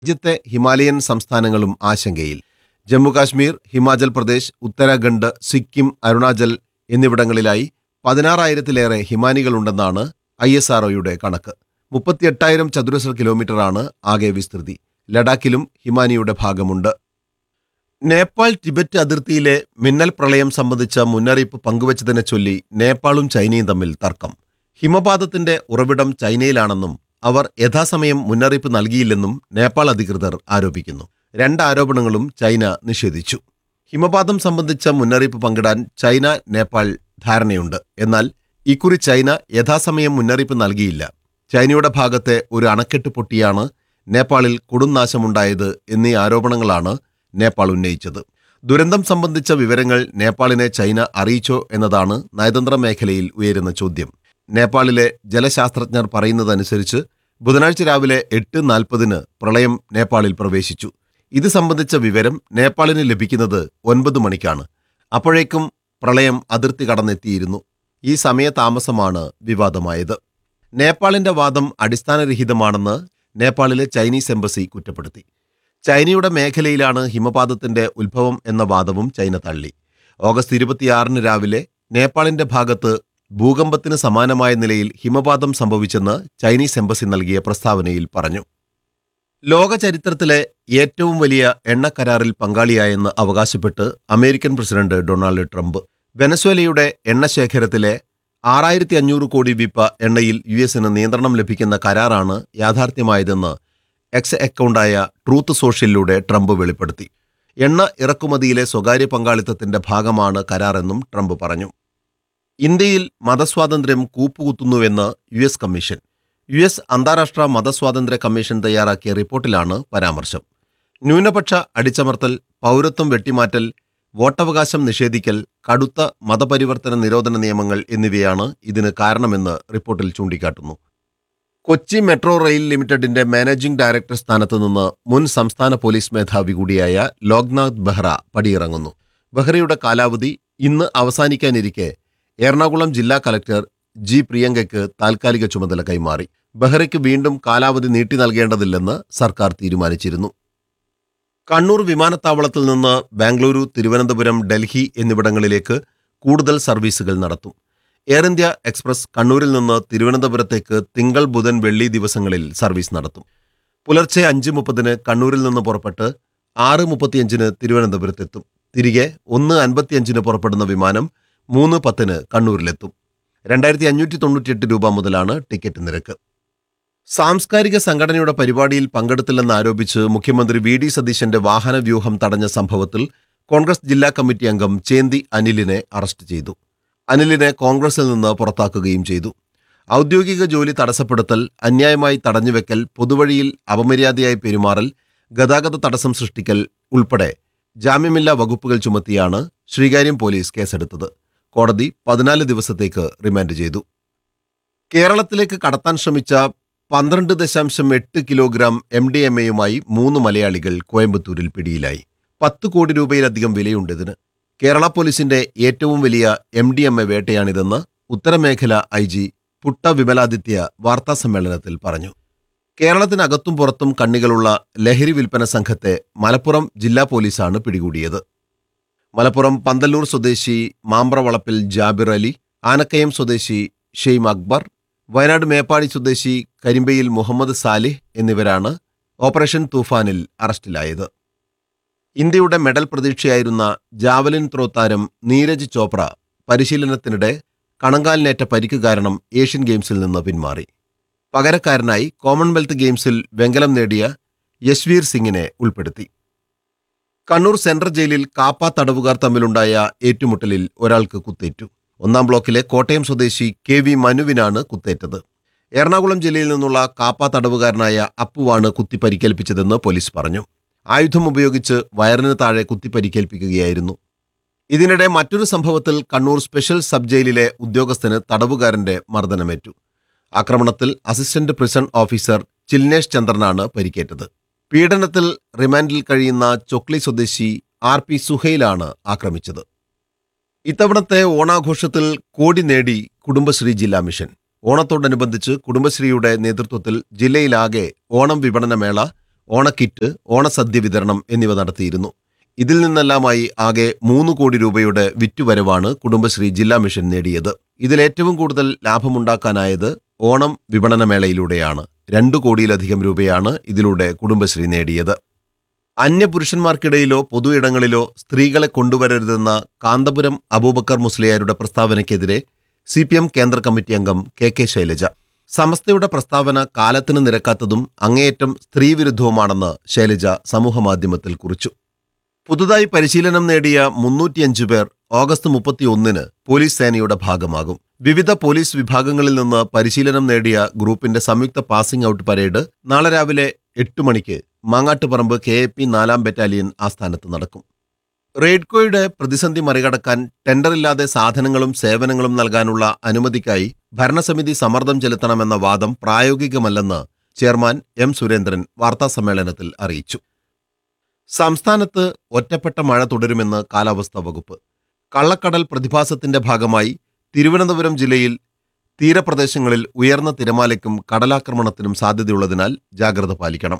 രാജ്യത്തെ ഹിമാലയൻ സംസ്ഥാനങ്ങളും ആശങ്കയിൽ ജമ്മുകാശ്മീർ ഹിമാചൽ പ്രദേശ് ഉത്തരാഖണ്ഡ് സിക്കിം അരുണാചൽ എന്നിവിടങ്ങളിലായി പതിനാറായിരത്തിലേറെ ഹിമാനികളുണ്ടെന്നാണ് ഐ എസ് ആർഒയുടെ കണക്ക് മുപ്പത്തിയെട്ടായിരം ചതുരശ്ര കിലോമീറ്ററാണ് ആകെ വിസ്തൃതി ലഡാക്കിലും ഹിമാനിയുടെ ഭാഗമുണ്ട് നേപ്പാൾ ടിബറ്റ് അതിർത്തിയിലെ മിന്നൽ പ്രളയം സംബന്ധിച്ച മുന്നറിയിപ്പ് പങ്കുവച്ചതിനെ ചൊല്ലി നേപ്പാളും ചൈനയും തമ്മിൽ തർക്കം ഹിമപാതത്തിന്റെ ഉറവിടം ചൈനയിലാണെന്നും അവർ യഥാസമയം മുന്നറിയിപ്പ് നൽകിയില്ലെന്നും നേപ്പാൾ അധികൃതർ ആരോപിക്കുന്നു രണ്ട് ആരോപണങ്ങളും ചൈന നിഷേധിച്ചു ഹിമപാതം സംബന്ധിച്ച മുന്നറിയിപ്പ് പങ്കിടാൻ ചൈന നേപ്പാൾ ധാരണയുണ്ട് എന്നാൽ ഇക്കുറി ചൈന യഥാസമയം മുന്നറിയിപ്പ് നൽകിയില്ല ചൈനയുടെ ഭാഗത്തെ ഒരു അണക്കെട്ട് പൊട്ടിയാണ് നേപ്പാളിൽ കൊടുംനാശമുണ്ടായത് എന്നീ ആരോപണങ്ങളാണ് നേപ്പാൾ ഉന്നയിച്ചത് ദുരന്തം സംബന്ധിച്ച വിവരങ്ങൾ നേപ്പാളിനെ ചൈന അറിയിച്ചോ എന്നതാണ് നയതന്ത്ര മേഖലയിൽ ഉയരുന്ന ചോദ്യം നേപ്പാളിലെ ജലശാസ്ത്രജ്ഞർ പറയുന്നതനുസരിച്ച് ബുധനാഴ്ച രാവിലെ എട്ട് നാൽപ്പതിന് പ്രളയം നേപ്പാളിൽ പ്രവേശിച്ചു ഇത് സംബന്ധിച്ച വിവരം നേപ്പാളിന് ലഭിക്കുന്നത് ഒൻപത് മണിക്കാണ് അപ്പോഴേക്കും പ്രളയം അതിർത്തി കടന്നെത്തിയിരുന്നു ഈ സമയതാമസമാണ് വിവാദമായത് നേപ്പാളിന്റെ വാദം അടിസ്ഥാനരഹിതമാണെന്ന് നേപ്പാളിലെ ചൈനീസ് എംബസി കുറ്റപ്പെടുത്തി ചൈനയുടെ മേഖലയിലാണ് ഹിമപാതത്തിന്റെ ഉത്ഭവം എന്ന വാദവും ചൈന തള്ളി ഓഗസ്റ്റ് ഇരുപത്തിയാറിന് രാവിലെ നേപ്പാളിന്റെ ഭാഗത്ത് ഭൂകമ്പത്തിന് സമാനമായ നിലയിൽ ഹിമപാതം സംഭവിച്ചെന്ന് ചൈനീസ് എംബസി നൽകിയ പ്രസ്താവനയിൽ പറഞ്ഞു ലോക ചരിത്രത്തിലെ ഏറ്റവും വലിയ എണ്ണ കരാറിൽ പങ്കാളിയായെന്ന് അവകാശപ്പെട്ട് അമേരിക്കൻ പ്രസിഡന്റ് ഡൊണാൾഡ് ട്രംപ് വെനസ്വേലയുടെ എണ്ണ ശേഖരത്തിലെ ആറായിരത്തി അഞ്ഞൂറ് കോടി വിപ്പ എണ്ണയിൽ യു എസിന് നിയന്ത്രണം ലഭിക്കുന്ന കരാറാണ് യാഥാർത്ഥ്യമായതെന്ന് എക്സ് അക്കൗണ്ടായ ട്രൂത്ത് സോഷ്യലിലൂടെ ട്രംപ് വെളിപ്പെടുത്തി എണ്ണ ഇറക്കുമതിയിലെ സ്വകാര്യ പങ്കാളിത്തത്തിന്റെ ഭാഗമാണ് കരാറെന്നും ട്രംപ് പറഞ്ഞു ഇന്ത്യയിൽ മതസ്വാതന്ത്ര്യം കൂപ്പുകുത്തുന്നുവെന്ന് U S commission U S അന്താരാഷ്ട്ര മതസ്വാതന്ത്ര്യ കമ്മീഷൻ തയ്യാറാക്കിയ റിപ്പോർട്ടിലാണ് പരാമർശം ന്യൂനപക്ഷ അടിച്ചമർത്തൽ പൗരത്വം വെട്ടിമാറ്റൽ വോട്ടവകാശം നിഷേധിക്കൽ കടുത്ത മതപരിവർത്തന നിരോധന നിയമങ്ങൾ എന്നിവയാണ് ഇതിന് കാരണമെന്ന് റിപ്പോർട്ടിൽ ചൂണ്ടിക്കാട്ടുന്നു കൊച്ചി മെട്രോ റെയിൽ ലിമിറ്റഡിന്റെ മാനേജിംഗ് ഡയറക്ടർ സ്ഥാനത്ത് നിന്ന് മുൻ സംസ്ഥാന പോലീസ് മേധാവി കൂടിയായ ലോക്നാഥ് ബെഹ്റ പടിയിറങ്ങുന്നു ബെഹ്റയുടെ കാലാവധി ഇന്ന് അവസാനിക്കാനിരിക്കെ എറണാകുളം ജില്ലാ കലക്ടർ ജി പ്രിയങ്കയ്ക്ക് താൽക്കാലിക ചുമതല കൈമാറി ബെഹ്റയ്ക്ക് വീണ്ടും കാലാവധി നീട്ടി നൽകേണ്ടതില്ലെന്ന് സർക്കാർ തീരുമാനിച്ചിരുന്നു കണ്ണൂർ വിമാനത്താവളത്തിൽ നിന്ന് ബാംഗ്ലൂരു തിരുവനന്തപുരം ഡൽഹി എന്നിവിടങ്ങളിലേക്ക് കൂടുതൽ സർവീസുകൾ നടത്തും എയർ ഇന്ത്യ എക്സ്പ്രസ് കണ്ണൂരിൽ നിന്ന് തിരുവനന്തപുരത്തേക്ക് തിങ്കൾ ബുധൻ വെള്ളി ദിവസങ്ങളിൽ സർവീസ് നടത്തും പുലർച്ചെ അഞ്ച് മുപ്പതിന് കണ്ണൂരിൽ നിന്ന് പുറപ്പെട്ട് ആറ് മുപ്പത്തിയഞ്ചിന് തിരുവനന്തപുരത്തെത്തും തിരികെ ഒന്ന് അൻപത്തിയഞ്ചിന് പുറപ്പെടുന്ന വിമാനം മൂന്ന് പത്തിന് കണ്ണൂരിലെത്തും രണ്ടായിരത്തി അഞ്ഞൂറ്റി തൊണ്ണൂറ്റിയെട്ട് രൂപ മുതലാണ് ടിക്കറ്റ് നിരക്ക് സാംസ്കാരിക സംഘടനയുടെ പരിപാടിയിൽ പങ്കെടുത്തില്ലെന്ന് ആരോപിച്ച് മുഖ്യമന്ത്രി വി ഡി സതീശന്റെ വാഹനവ്യൂഹം തടഞ്ഞ സംഭവത്തിൽ കോൺഗ്രസ് ജില്ലാ കമ്മിറ്റി അംഗം ചേന്തി അനിലിനെ അറസ്റ്റ് ചെയ്തു അനിലിനെ കോൺഗ്രസിൽ നിന്ന് പുറത്താക്കുകയും ചെയ്തു ഔദ്യോഗിക ജോലി തടസ്സപ്പെടുത്തൽ അന്യായമായി തടഞ്ഞുവെക്കൽ പൊതുവഴിയിൽ അപമര്യാദയായി പെരുമാറൽ ഗതാഗത തടസ്സം സൃഷ്ടിക്കൽ ഉൾപ്പെടെ ജാമ്യമില്ലാ വകുപ്പുകൾ ചുമത്തിയാണ് ശ്രീകാര്യം പോലീസ് കേസെടുത്തത് കോടതി പതിനാല് ദിവസത്തേക്ക് റിമാൻഡ് ചെയ്തു കേരളത്തിലേക്ക് കടത്താൻ ശ്രമിച്ച പന്ത്രണ്ട് ദശാംശം എട്ട് കിലോഗ്രാം എം ഡി എം എയുമായി മൂന്ന് മലയാളികൾ കോയമ്പത്തൂരിൽ പിടിയിലായി പത്ത് കോടി രൂപയിലധികം വിലയുണ്ട് ഇതിന് കേരള പോലീസിന്റെ ഏറ്റവും വലിയ എം ഡി എം എ വേട്ടയാണിതെന്ന് ഉത്തരമേഖല ഐ ജി പുട്ട വിമലാദിത്യ വാർത്താസമ്മേളനത്തിൽ പറഞ്ഞു കേരളത്തിനകത്തും പുറത്തും കണ്ണികളുള്ള ലഹരി വിൽപ്പന സംഘത്തെ മലപ്പുറം ജില്ലാ പോലീസാണ് പിടികൂടിയത് മലപ്പുറം പന്തല്ലൂർ സ്വദേശി മാമ്പ്രവളപ്പിൽ ജാബിർ അലി ആനക്കയം സ്വദേശി ഷെയ്ം അക്ബർ വയനാട് മേപ്പാടി സ്വദേശി കരിമ്പയിൽ മുഹമ്മദ് സാലിഹ് എന്നിവരാണ് ഓപ്പറേഷൻ തൂഫാനിൽ അറസ്റ്റിലായത് ഇന്ത്യയുടെ മെഡൽ പ്രതീക്ഷയായിരുന്ന ജാവലിൻ ത്രോ താരം നീരജ് ചോപ്ര പരിശീലനത്തിനിടെ കണങ്കാലിനേറ്റ പരിക്ക് കാരണം ഏഷ്യൻ ഗെയിംസിൽ നിന്ന് പിന്മാറി പകരക്കാരനായി കോമൺവെൽത്ത് ഗെയിംസിൽ വെങ്കലം നേടിയ യശ്വീർ സിംഗിനെ ഉൾപ്പെടുത്തി കണ്ണൂർ സെൻട്രൽ ജയിലിൽ കാപ്പ തടവുകാർ തമ്മിലുണ്ടായ ഏറ്റുമുട്ടലിൽ ഒരാൾക്ക് കുത്തേറ്റു ഒന്നാം ബ്ലോക്കിലെ കോട്ടയം സ്വദേശി കെ വി മനുവിനാണ് കുത്തേറ്റത് എറണാകുളം ജില്ലയിൽ നിന്നുള്ള കാപ്പ തടവുകാരനായ അപ്പുവാണ് കുത്തി പരിക്കേൽപ്പിച്ചതെന്ന് പോലീസ് പറഞ്ഞു ആയുധം ഉപയോഗിച്ച് വയറിന് താഴെ കുത്തി പരിക്കേൽപ്പിക്കുകയായിരുന്നു ഇതിനിടെ മറ്റൊരു സംഭവത്തിൽ കണ്ണൂർ സ്പെഷ്യൽ സബ് ജയിലിലെ ഉദ്യോഗസ്ഥന് തടവുകാരന്റെ മർദ്ദനമേറ്റു ആക്രമണത്തിൽ അസിസ്റ്റന്റ് പ്രിസൺ ഓഫീസർ ചിൽനേഷ് ചന്ദ്രനാണ് പരിക്കേറ്റത് പീഡനത്തിൽ റിമാൻഡിൽ കഴിയുന്ന ചൊക്ലി സ്വദേശി ആർ പി സുഹൈലാണ് ആക്രമിച്ചത് ഇത്തവണത്തെ ഓണാഘോഷത്തിൽ കോടി നേടി കുടുംബശ്രീ ജില്ലാ മിഷൻ ഓണത്തോടനുബന്ധിച്ച് കുടുംബശ്രീയുടെ നേതൃത്വത്തിൽ ജില്ലയിലാകെ ഓണം വിപണനമേള ഓണക്കിറ്റ് ഓണസദ്യ വിതരണം എന്നിവ നടത്തിയിരുന്നു ഇതിൽ നിന്നെല്ലാമായി ആകെ മൂന്ന് കോടി രൂപയുടെ വിറ്റുവരവാണ് കുടുംബശ്രീ ജില്ലാ മിഷൻ നേടിയത് ഇതിലേറ്റവും കൂടുതൽ ലാഭമുണ്ടാക്കാനായത് ഓണം വിപണനമേളയിലൂടെയാണ് രണ്ടു കോടിയിലധികം രൂപയാണ് ഇതിലൂടെ കുടുംബശ്രീ നേടിയത് അന്യപുരുഷന്മാർക്കിടയിലോ പൊതു ഇടങ്ങളിലോ സ്ത്രീകളെ കൊണ്ടുവരരുതെന്ന കാന്തപുരം അബൂബക്കർ മുസ്ലിയാരുടെ പ്രസ്താവനയ്ക്കെതിരെ സി പി എം കേന്ദ്ര കമ്മിറ്റി അംഗം കെ കെ ശൈലജ സമസ്തയുടെ പ്രസ്താവന കാലത്തിന് നിരക്കാത്തതും അങ്ങേയറ്റം സ്ത്രീവിരുദ്ധവുമാണെന്ന് ശൈലജ സമൂഹമാധ്യമത്തിൽ കുറിച്ചു പുതുതായി പരിശീലനം നേടിയ മുന്നൂറ്റിയഞ്ച് പേർ ഓഗസ്റ്റ് മുപ്പത്തിയൊന്നിന് പോലീസ് സേനയുടെ ഭാഗമാകും വിവിധ പോലീസ് വിഭാഗങ്ങളിൽ നിന്ന് പരിശീലനം നേടിയ ഗ്രൂപ്പിന്റെ സംയുക്ത പാസിംഗ് ഔട്ട് പരേഡ് നാളെ രാവിലെ എട്ട് മണിക്ക് മാങ്ങാട്ടുപറമ്പ് കെ എ പി നാലാം ബറ്റാലിയൻ ആസ്ഥാനത്ത് നടക്കും റെയ്ഡ്കോയുടെ പ്രതിസന്ധി മറികടക്കാൻ ടെൻഡറില്ലാതെ സാധനങ്ങളും സേവനങ്ങളും നൽകാനുള്ള അനുമതിക്കായി ഭരണസമിതി സമ്മർദ്ദം ചെലുത്തണമെന്ന വാദം പ്രായോഗികമല്ലെന്ന് ചെയർമാൻ എം സുരേന്ദ്രൻ വാർത്താസമ്മേളനത്തിൽ അറിയിച്ചു സംസ്ഥാനത്ത് ഒറ്റപ്പെട്ട മഴ തുടരുമെന്ന് കാലാവസ്ഥാ വകുപ്പ് കള്ളക്കടൽ പ്രതിഭാസത്തിന്റെ ഭാഗമായി തിരുവനന്തപുരം ജില്ലയിൽ തീരപ്രദേശങ്ങളിൽ ഉയർന്ന തിരമാലയ്ക്കും കടലാക്രമണത്തിനും സാധ്യതയുള്ളതിനാൽ ജാഗ്രത പാലിക്കണം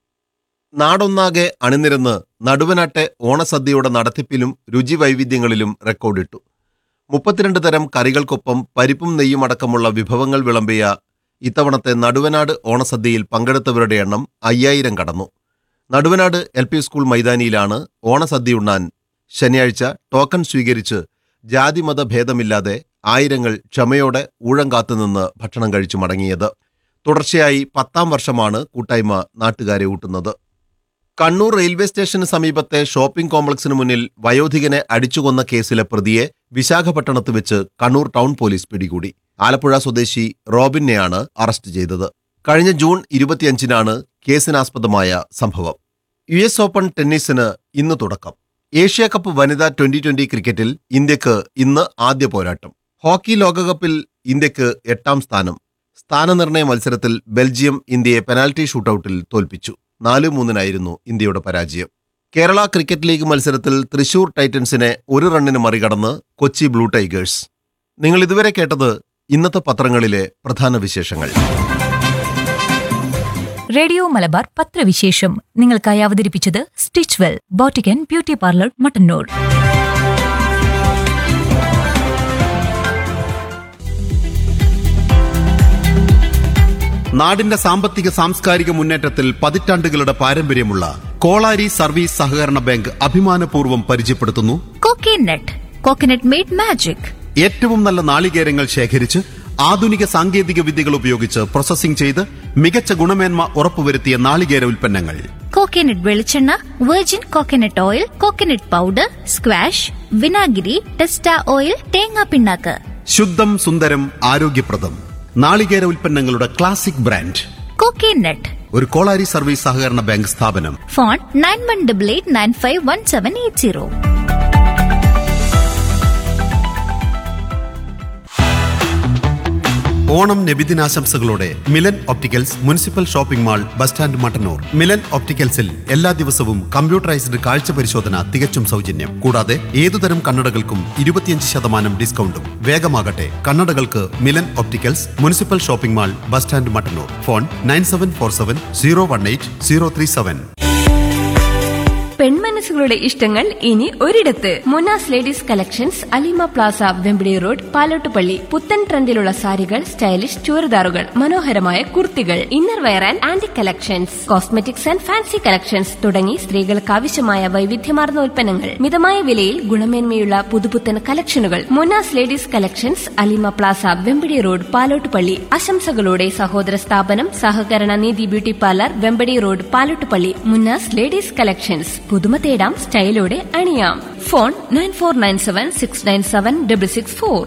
നാടൊന്നാകെ അണിനിരന്ന് നടുവനാട്ടെ ഓണസദ്യയുടെ നടത്തിപ്പിലും രുചിവൈവിധ്യങ്ങളിലും റെക്കോർഡിട്ടു മുപ്പത്തിരണ്ട് തരം കറികൾക്കൊപ്പം പരിപ്പും നെയ്യും അടക്കമുള്ള വിഭവങ്ങൾ വിളമ്പിയ ഇത്തവണത്തെ നടുവനാട് ഓണസദ്യയിൽ പങ്കെടുത്തവരുടെ എണ്ണം അയ്യായിരം കടന്നു നടുവനാട് എൽ പി സ്കൂൾ മൈതാനിയിലാണ് ഓണസദ്യ ഉണ്ണാൻ ശനിയാഴ്ച ടോക്കൺ സ്വീകരിച്ച് ജാതിമത ഭേദമില്ലാതെ ആയിരങ്ങൾ ക്ഷമയോടെ ഊഴം കാത്തുനിന്ന് ഭക്ഷണം കഴിച്ചു മടങ്ങിയത് തുടർച്ചയായി പത്താം വർഷമാണ് കൂട്ടായ്മ നാട്ടുകാരെ ഊട്ടുന്നത് കണ്ണൂർ റെയിൽവേ സ്റ്റേഷന് സമീപത്തെ ഷോപ്പിംഗ് കോംപ്ലക്സിന് മുന്നിൽ വയോധികനെ അടിച്ചുകൊന്ന കേസിലെ പ്രതിയെ വിശാഖപട്ടണത്ത് വെച്ച് കണ്ണൂർ ടൗൺ പോലീസ് പിടികൂടി ആലപ്പുഴ സ്വദേശി റോബിനെയാണ് അറസ്റ്റ് ചെയ്തത് കഴിഞ്ഞ ജൂൺ ഇരുപത്തിയഞ്ചിനാണ് കേസിനാസ്പദമായ സംഭവം യു എസ് ഓപ്പൺ ടെന്നീസിന് ഇന്ന് തുടക്കം ഏഷ്യ കപ്പ് വനിതാ ട്വന്റി ട്വന്റി ക്രിക്കറ്റിൽ ഇന്ത്യക്ക് ഇന്ന് ആദ്യ പോരാട്ടം ഹോക്കി ലോകകപ്പിൽ ഇന്ത്യക്ക് എട്ടാം സ്ഥാനം സ്ഥാനനിർണയ മത്സരത്തിൽ ബെൽജിയം ഇന്ത്യയെ പെനാൽറ്റി ഷൂട്ടൌട്ടിൽ തോൽപ്പിച്ചു നാല് മൂന്നിനായിരുന്നു ഇന്ത്യയുടെ പരാജയം കേരള ക്രിക്കറ്റ് ലീഗ് മത്സരത്തിൽ തൃശൂർ ടൈറ്റൻസിനെ ഒരു റണ്ണിന് മറികടന്ന് കൊച്ചി ബ്ലൂ ടൈഗേഴ്സ് നിങ്ങൾ ഇതുവരെ കേട്ടത് ഇന്നത്തെ പത്രങ്ങളിലെ പ്രധാന വിശേഷങ്ങൾ റേഡിയോ മലബാർ പത്രവിശേഷം നിങ്ങൾക്കായി അവതരിപ്പിച്ചത് സ്റ്റിച്ച് വെൽ ബോട്ടിക്കൻ ബ്യൂട്ടി പാർലർ മട്ടന്നൂർ നാടിന്റെ സാമ്പത്തിക സാംസ്കാരിക മുന്നേറ്റത്തിൽ പതിറ്റാണ്ടുകളുടെ പാരമ്പര്യമുള്ള കോളാരി സർവീസ് സഹകരണ ബാങ്ക് അഭിമാനപൂർവ്വം പരിചയപ്പെടുത്തുന്നു കോക്കനട്ട് കോക്കനട്ട് മെയ്ഡ് മാജിക് ഏറ്റവും നല്ല നാളികേരങ്ങൾ ശേഖരിച്ച് ആധുനിക സാങ്കേതിക വിദ്യകൾ ഉപയോഗിച്ച് പ്രോസസ്സിംഗ് ചെയ്ത് മികച്ച ഗുണമേന്മ ഉറപ്പുവരുത്തിയ നാളികേര ഉൽപ്പന്നങ്ങൾ കോക്കനട്ട് വെളിച്ചെണ്ണ virgin coconut oil coconut powder squash വിനാഗിരി ടെസ്റ്റ ഓയിൽ തേങ്ങാ പിണ്ണാക്ക് ശുദ്ധം സുന്ദരം ആരോഗ്യപ്രദം നാളികേര ഉൽപ്പന്നങ്ങളുടെ ക്ലാസിക് ബ്രാൻഡ് കോക്കനട്ട് ഒരു കോളാരി സർവീസ് സഹകരണ ബാങ്ക് സ്ഥാപനം phone nine one double eight nine five one seven eight zero Onam നബിദിനാശംസകളോടെ Milan opticals municipal shopping mall bus stand Mattannur Milan ഒപ്റ്റിക്കൽസിൽ എല്ലാ ദിവസവും കമ്പ്യൂട്ടറൈസ്ഡ് കാഴ്ച പരിശോധന തികച്ചും സൗജന്യം കൂടാതെ ഏതുതരം കണ്ണടകൾക്കും ഇരുപത്തിയഞ്ച് ശതമാനം ഡിസ്കൗണ്ടും വേഗമാകട്ടെ കണ്ണടകൾക്ക് Milan opticals municipal shopping mall bus stand Mattannur phone nine seven four seven zero one eight zero three seven പെൺമനസ്സുകളുടെ ഇഷ്ടങ്ങൾ ഇനി ഒരിടത്ത് Munas ladies collections Alima plaza Vembidi road Palottupalli പുത്തൻ ട്രെൻഡിലുള്ള സാരികൾ സ്റ്റൈലിഷ് ചുരിദാറുകൾ മനോഹരമായ കുർത്തികൾ inner wear and aunty collections cosmetics and fancy collections തുടങ്ങി സ്ത്രീകൾക്ക് ആവശ്യമായ വൈവിധ്യമാർന്ന ഉൽപ്പന്നങ്ങൾ മിതമായ വിലയിൽ ഗുണമേന്മയുള്ള പുതുപുത്തൻ കളക്ഷനുകൾ Munas ladies collections Alima plaza Vembadi road Palottupalli ആശംസകളോടെ സഹോദര സ്ഥാപനം സഹകരണ നീതി beauty parlour Vembadi road Palottupalli Munnas ladies collections പുതുമ തേടാം സ്റ്റൈലോടെ അണിയാം phone nine four nine seven six nine seven double six four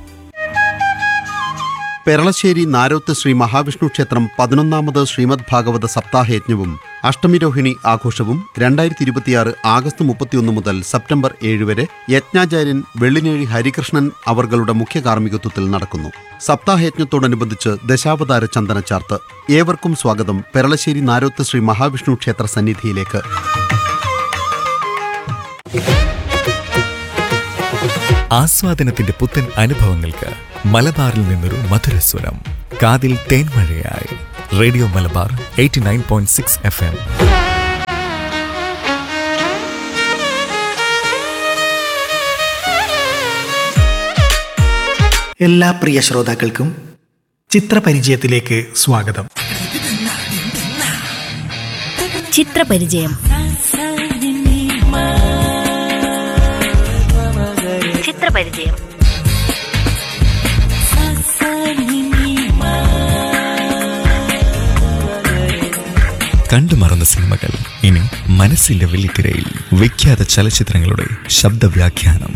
Peralassery Naroth Shri Mahavishnu ക്ഷേത്രം പതിനൊന്നാമത് ശ്രീമദ് ഭാഗവത സപ്താഹയജ്ഞവും അഷ്ടമിരോഹിണി ആഘോഷവും രണ്ടായിരത്തി ഇരുപത്തിയാറ് ആഗസ്റ്റ് മുപ്പത്തിയൊന്ന് മുതൽ സെപ്റ്റംബർ ഏഴ് വരെ യജ്ഞാചാര്യൻ വെള്ളിനേഴി ഹരികൃഷ്ണൻ അവർകളുടെ മുഖ്യ കാർമ്മികത്വത്തിൽ നടക്കുന്നു സപ്താഹയജ്ഞത്തോടനുബന്ധിച്ച് ദശാവതാര ചന്ദനച്ചാർത്ത് ഏവർക്കും സ്വാഗതം പെരളശ്ശേരി നാരോത്ത് ശ്രീ മഹാവിഷ്ണു ക്ഷേത്ര സന്നിധിയിലേക്ക് ആസ്വാദനത്തിന്റെ പുത്തൻ അനുഭവങ്ങൾക്ക് മലബാറിൽ നിന്നൊരു മധുരസ്വരം കാതിൽ തേൻമഴയായി radio Malabar eighty nine point six F M എല്ലാ പ്രിയ ശ്രോതാക്കൾക്കും ചിത്രപരിചയത്തിലേക്ക് സ്വാഗതം ചിത്രപരിചയം ചിത്രപരിചയം കണ്ടു മറന്ന സിനിമകൾ ഇനി മനസ്സിന്റെ വെള്ളിത്തിരയിൽ വിഖ്യാത ചലച്ചിത്രങ്ങളുടെ ശബ്ദവ്യാഖ്യാനം